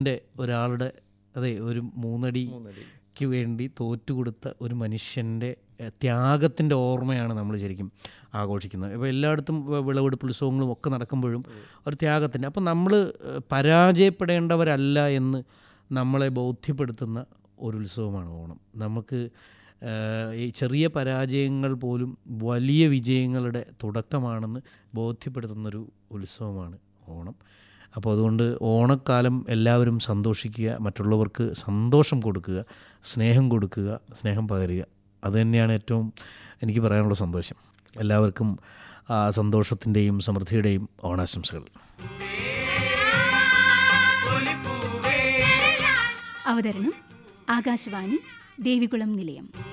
ജീവൻ്റെ ഒരാളുടെ അതെ ഒരു മൂന്നടി മൂന്നടി ക്ക് വേണ്ടി തോറ്റുകൊടുത്ത ഒരു മനുഷ്യൻ്റെ എഹ്, ത്യാഗത്തിൻ്റെ ഓർമ്മയാണ് നമ്മൾ ശരിക്കും ആഘോഷിക്കുന്നത് ഇപ്പോൾ എല്ലായിടത്തും വ- വിളവെടുപ്പ് ഉത്സവങ്ങളും ഒക്കെ നടക്കുമ്പോഴും ഒരു ത്യാഗത്തിൻ്റെ അപ്പോൾ നമ്മൾ പരാജയപ്പെടേണ്ടവരല്ല എന്ന് നമ്മളെ ബോധ്യപ്പെടുത്തുന്ന ഒരു ഉത്സവമാണ് ഓണം നമുക്ക് ഏഹ്, ഈ ചെറിയ പരാജയങ്ങൾ പോലും വലിയ വിജയങ്ങളുടെ തുടക്കമാണെന്ന് ബോധ്യപ്പെടുത്തുന്നൊരു ഉത്സവമാണ് ഓണം അപ്പോൾ അതുകൊണ്ട് ഓണക്കാലം എല്ലാവരും സന്തോഷിക്കുക മറ്റുള്ളവർക്ക് സന്തോഷം കൊടുക്കുക സ്നേഹം കൊടുക്കുക സ്നേഹം പകരുക അതുതന്നെയാണ് ഏറ്റവും എനിക്ക് പറയാനുള്ള സന്തോഷം എല്ലാവർക്കും ആ സന്തോഷത്തിൻ്റെയും സമൃദ്ധിയുടെയും ഓണാശംസകൾ അവതരണം ആകാശവാണി ദേവികുളം നിലയം